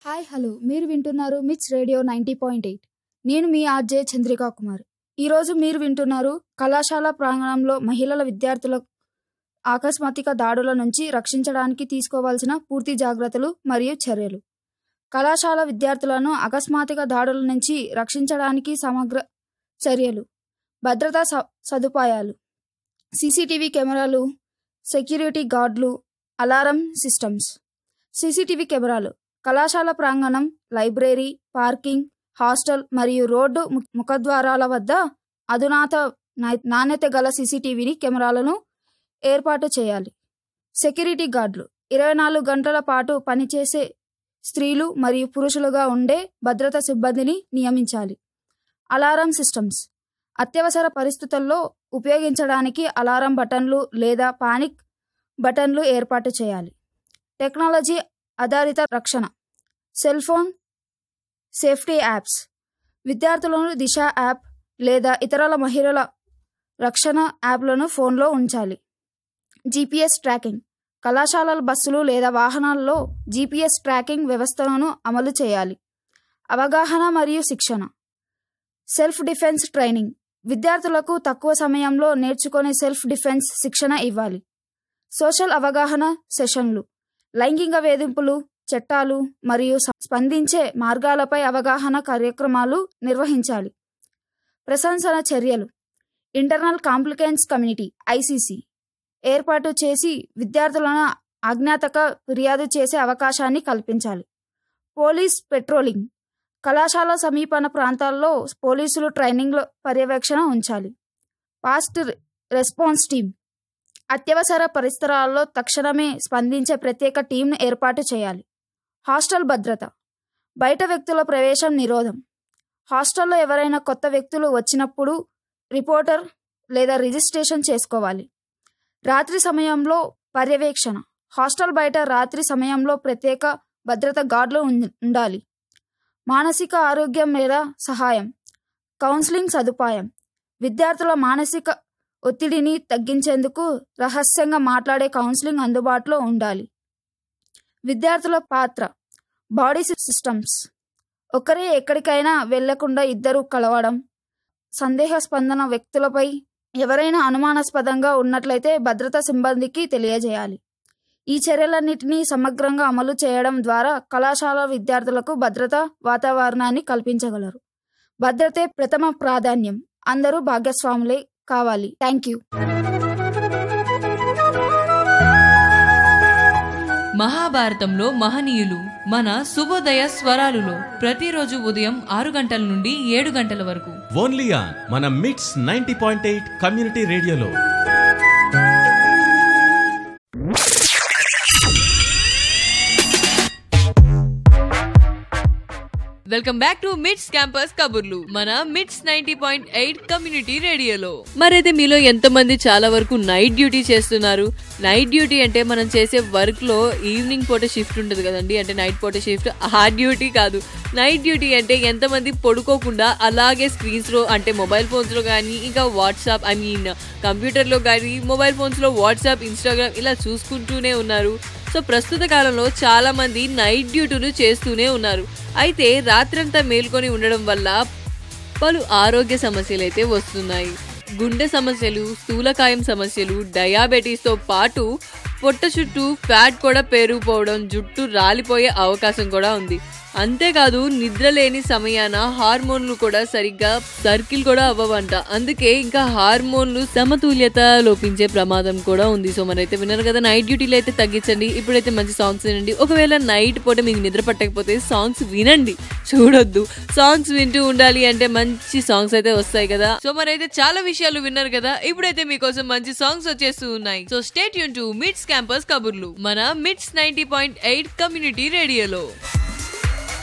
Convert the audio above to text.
hi hello మీరు వింటున్నారు మిట్స్ రేడియో నైంటీ పాయింట్ ఎయిట్ నేను మీ ఆర్జే చంద్రికా కుమార్ ఈరోజు మీరు వింటున్నారు కళాశాల ప్రాంగణంలో మహిళల విద్యార్థుల ఆకస్మాతిక దాడుల నుంచి రక్షించడానికి తీసుకోవాల్సిన పూర్తి జాగ్రత్తలు మరియు చర్యలు కళాశాల విద్యార్థులను అకస్మాతిక దాడుల నుంచి రక్షించడానికి సమగ్ర చర్యలు భద్రతా స- సదుపాయాలు సీసీటీవీ కెమెరాలు సెక్యూరిటీ గార్డులు అలారం సిస్టమ్స్ సీసీటీవీ కెమెరాలు కళాశాల ప్రాంగణం లైబ్రరీ పార్కింగ్ హాస్టల్ మరియు రోడ్డు ము- ముఖద్వారాల వద్ద అధునాత నై- నాణ్యత గల సీసీటీవీని కెమెరాలను ఏర్పాటు చేయాలి సెక్యూరిటీ గార్డులు ఇరవై నాలుగు గంటల పాటు పనిచేసే స్త్రీలు మరియు పురుషులుగా ఉండే భద్రతా సిబ్బందిని నియమించాలి అలారం సిస్టమ్స్ అత్యవసర పరిస్థితుల్లో ఉపయోగించడానికి అలారం బటన్లు లేదా పానిక్ బటన్లు ఏర్పాటు చేయాలి టెక్నాలజీ ఆధారిత రక్షణ సెల్ ఫోన్ సేఫ్టీ యాప్స్ విద్యార్థులను దిశ యాప్ లేదా ఇతరుల మహిళల రక్షణ యాప్లను ఫోన్లో ఉంచాలి జీపీఎస్ ట్రాకింగ్ కళాశాలల బస్సులు లేదా వాహనాల్లో జీపీఎస్ ట్రాకింగ్ వ్యవస్థలను అమలు చేయాలి అవగాహన మరియు శిక్షణ సెల్ఫ్ డిఫెన్స్ ట్రైనింగ్ విద్యార్థులకు తక్కువ సమయంలో నేర్చుకునే సెల్ఫ్ డిఫెన్స్ శిక్షణ ఇవ్వాలి సోషల్ అవగాహన సెషన్లు లైంగిక వేధింపులు చట్టాలు మరియు స- స్పందించే మార్గాలపై అవగాహన కార్యక్రమాలు నిర్వహించాలి ప్రశంసన చర్యలు ఇంటర్నల్ కాంప్లికెన్స్ కమ్యూనిటీ ఐసీసీ ఏర్పాటు చేసి విద్యార్థులను అజ్ఞాతక ఫిర్యాదు చేసే అవకాశాన్ని కల్పించాలి పోలీస్ పెట్రోలింగ్ కళాశాల సమీపన ప్రాంతాల్లో పోలీసులు ట్రైనింగ్ పర్యవేక్షణ ఉంచాలి ఫాస్ట్ రెస్పాన్స్ టీమ్ అత్యవసర పరిసరాల్లో తక్షణమే స్పందించే ప్రత్యేక టీంను ఏర్పాటు చేయాలి హాస్టల్ భద్రత బయట వ్యక్తుల ప్రవేశం నిరోధం హాస్టల్లో ఎవరైనా కొత్త వ్యక్తులు వచ్చినప్పుడు రిపోర్టర్ లేదా రిజిస్ట్రేషన్ చేసుకోవాలి రాత్రి సమయంలో పర్యవేక్షణ హాస్టల్ బయట రాత్రి సమయంలో ప్రత్యేక భద్రత గార్డులు ఉం- ఉండాలి మానసిక ఆరోగ్యం మీద సహాయం కౌన్సిలింగ్ సదుపాయం విద్యార్థుల మానసిక ఒత్తిడిని తగ్గించేందుకు రహస్యంగా మాట్లాడే కౌన్సిలింగ్ అందుబాటులో ఉండాలి విద్యార్థుల పాత్ర బాడీ సిస్టమ్స్ ఒకరే ఎక్కడికైనా వెళ్లకుండా ఇద్దరు కలవడం సందేహ స్పందన వ్యక్తులపై ఎవరైనా అనుమానాస్పదంగా ఉన్నట్లయితే భద్రతా సిబ్బందికి తెలియజేయాలి ఈ చర్యలన్నింటినీ సమగ్రంగా అమలు చేయడం ద్వారా కళాశాల విద్యార్థులకు భద్రతా వాతావరణాన్ని కల్పించగలరు భద్రతే ప్రథమ ప్రాధాన్యం అందరూ భాగస్వాములే కావాలి థ్యాంక్ యూ మహాభారతంలో మహనీయులు మన శుభోదయ స్వరాలులో ప్రతిరోజు ఉదయం ఆరు గంటల నుండి ఏడు గంటల వరకు ఓన్లీ ఆన్ మన MITS ninety point eight community రేడియోలో welcome back to MITS campus కబుర్లు మన MITS ninety point eight community రేడియోలో మరైతే మీలో ఎంతమంది చాలా వరకు నైట్ డ్యూటీ చేస్తున్నారు నైట్ డ్యూటీ అంటే మనం చేసే వర్క్ లో ఈవినింగ్ పూట షిఫ్ట్ ఉంటుంది కదండి అంటే నైట్ పూట షిఫ్ట్ ఆ డ్యూటీ కాదు నైట్ డ్యూటీ అంటే ఎంతమంది పడుకోకుండా అలాగే స్క్రీన్స్ లో అంటే మొబైల్ ఫోన్స్ లో కానీ ఇంకా వాట్సాప్ ఐ మీన్ కంప్యూటర్ లో కానీ మొబైల్ ఫోన్స్ లో వాట్సాప్ ఇన్స్టాగ్రామ్ ఇలా చూసుకుంటూనే ఉన్నారు సో ప్రస్తుత కాలంలో చాలా మంది నైట్ డ్యూటీలు చేస్తూనే ఉన్నారు అయితే రాత్రంతా మేల్కొని ఉండడం వల్ల పలు ఆరోగ్య సమస్యలు అయితే వస్తున్నాయి గుండె సమస్యలు స్థూలకాయం సమస్యలు డయాబెటీస్తో పాటు పొట్ట చుట్టూ ఫ్యాట్ కూడా పెరిగిపోవడం జుట్టు రాలిపోయే అవకాశం కూడా ఉంది అంతేకాదు నిద్ర లేని సమయాన హార్మోన్లు కూడా సరిగ్గా సర్కిల్ కూడా అవ్వవంట అందుకే ఇంకా హార్మోన్లు సమతుల్యత లోపించే ప్రమాదం కూడా ఉంది సో మరైతే విన్నారు కదా నైట్ డ్యూటీలు అయితే తగ్గించండి ఇప్పుడైతే మంచి సాంగ్స్ వినండి ఒకవేళ నైట్ పూట మీకు నిద్ర పట్టకపోతే సాంగ్స్ వినండి చూడొద్దు సాంగ్స్ వింటూ ఉండాలి అంటే మంచి సాంగ్స్ అయితే వస్తాయి కదా సో మరైతే చాలా విషయాలు విన్నారు కదా ఇప్పుడైతే మీకోసం మంచి సాంగ్స్ వచ్చేస్తూ ఉన్నాయి సో స్టేట్ యూన్ టు మిడ్స్ క్యాంపస్ కబుర్లు మన MITS ninety point eight community రేడియోలో